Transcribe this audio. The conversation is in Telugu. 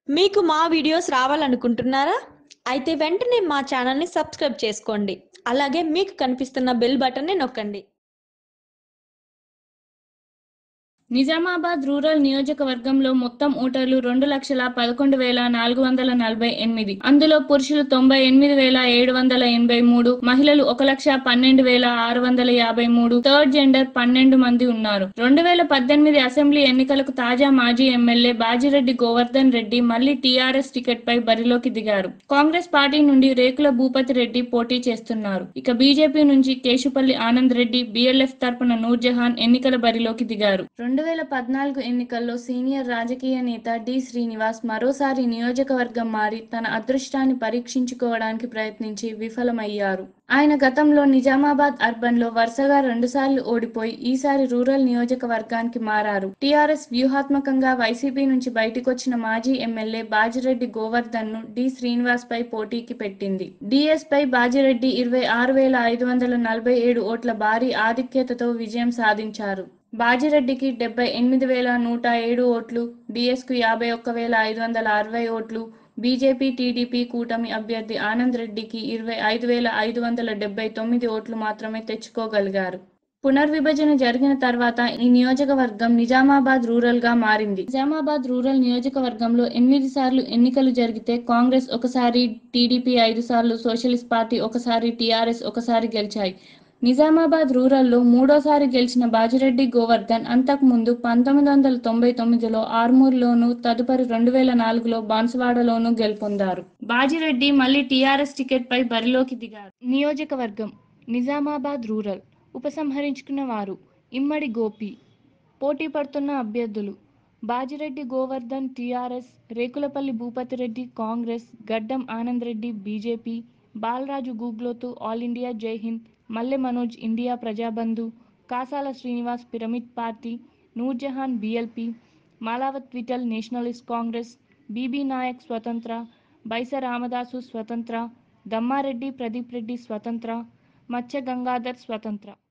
మీకు మా వీడియోస్ రావాలనుకుంటున్నారా అయితే వెంటనే మా ఛానల్ని సబ్స్క్రైబ్ చేసుకోండి అలాగే మీకు కనిపిస్తున్న బెల్ బటన్ని నొక్కండి నిజామాబాద్ రూరల్ నియోజకవర్గంలో మొత్తం ఓటర్లు రెండు లక్షల పదకొండు వేల నాలుగు వందల నలభై ఎనిమిది అందులో పురుషులు తొంభై ఎనిమిది వేల ఏడు వందల ఎనభై మూడు మహిళలు ఒక లక్ష పన్నెండు వేల ఆరు వందల యాభై మూడు థర్డ్ జెండర్ పన్నెండు మంది ఉన్నారు రెండు వేల పద్దెనిమిది అసెంబ్లీ ఎన్నికలకు తాజా మాజీ ఎమ్మెల్యే బాజిరెడ్డి గోవర్ధన్ రెడ్డి మళ్లీ టీఆర్ఎస్ టికెట్ పై బరిలోకి దిగారు కాంగ్రెస్ పార్టీ నుండి రేకుల భూపతి రెడ్డి పోటీ చేస్తున్నారు ఇక బీజేపీ నుంచి కేశుపల్లి ఆనంద్ రెడ్డి బిఎల్ఎఫ్ తరపున నూర్జహాన్ ఎన్నికల బరిలోకి దిగారు రెండు వేల పద్నాలుగు ఎన్నికల్లో సీనియర్ రాజకీయ నేత డి శ్రీనివాస్ మరోసారి నియోజకవర్గం మారి తన అదృష్టాన్ని పరీక్షించుకోవడానికి ప్రయత్నించి విఫలమయ్యారు ఆయన గతంలో నిజామాబాద్ అర్బన్ లో వరుసగా రెండుసార్లు ఓడిపోయి ఈసారి రూరల్ నియోజకవర్గానికి మారారు టీఆర్ఎస్ వ్యూహాత్మకంగా వైసీపీ నుంచి బయటకొచ్చిన మాజీ ఎమ్మెల్యే బాజిరెడ్డి గోవర్ధన్ ను డి శ్రీనివాస్ పై పోటీకి పెట్టింది డిఎస్ పై బాజిరెడ్డి ఇరవై ఆరు వేల ఐదు వందల నలభై ఏడు ఓట్ల భారీ ఆధిక్యతతో విజయం సాధించారు బాజిరెడ్డికి డెబ్బై ఎనిమిది వేల నూట ఏడు ఓట్లు డిఎస్కు యాభై ఒక్క వేల ఐదు వందల అరవై ఓట్లు బీజేపీ టీడీపీ కూటమి అభ్యర్థి ఆనంద్ రెడ్డికి ఇరవై ఐదు వేల ఐదు వందల డెబ్బై తొమ్మిది ఓట్లు మాత్రమే తెచ్చుకోగలిగారు పునర్విభజన జరిగిన తర్వాత ఈ నియోజకవర్గం నిజామాబాద్ రూరల్ గా మారింది నిజామాబాద్ రూరల్ నియోజకవర్గంలో ఎనిమిది సార్లు ఎన్నికలు జరిగితే కాంగ్రెస్ ఒకసారి టీడీపీ ఐదు సార్లు సోషలిస్ట్ పార్టీ ఒకసారి టీఆర్ఎస్ ఒకసారి గెలిచాయి నిజామాబాద్ రూరల్లో మూడోసారి గెలిచిన బాజిరెడ్డి గోవర్ధన్ అంతకుముందు పంతొమ్మిది వందల తొంభై తొమ్మిదిలో ఆర్మూర్లోను తదుపరి రెండు వేల నాలుగులో బాన్సువాడలోనూ గెలుపొందారు బాజిరెడ్డి మళ్ళీ టీఆర్ఎస్ టికెట్ పై బరిలోకి దిగారు నియోజకవర్గం నిజామాబాద్ రూరల్ ఉపసంహరించుకున్న వారు ఇమ్మడి గోపి పోటీ పడుతున్న అభ్యర్థులు Bajireddy Govardhan TRS Rekulapalli Bhupathireddy Congress Gaddam Anand Reddy BJP Balaraju Guglothu all India Jai Hind Malle Manoj India Prajabandhu Kasala Srinivas pyramid party Noorjahan BLP Malavath Vittal nationalist Congress Bibi Nayak స్వతంత్ర బైస రామదాసు స్వతంత్ర దమ్మారెడ్డి ప్రదీప్ రెడ్డి స్వతంత్ర మత్స్య గంగాధర్ స్వతంత్ర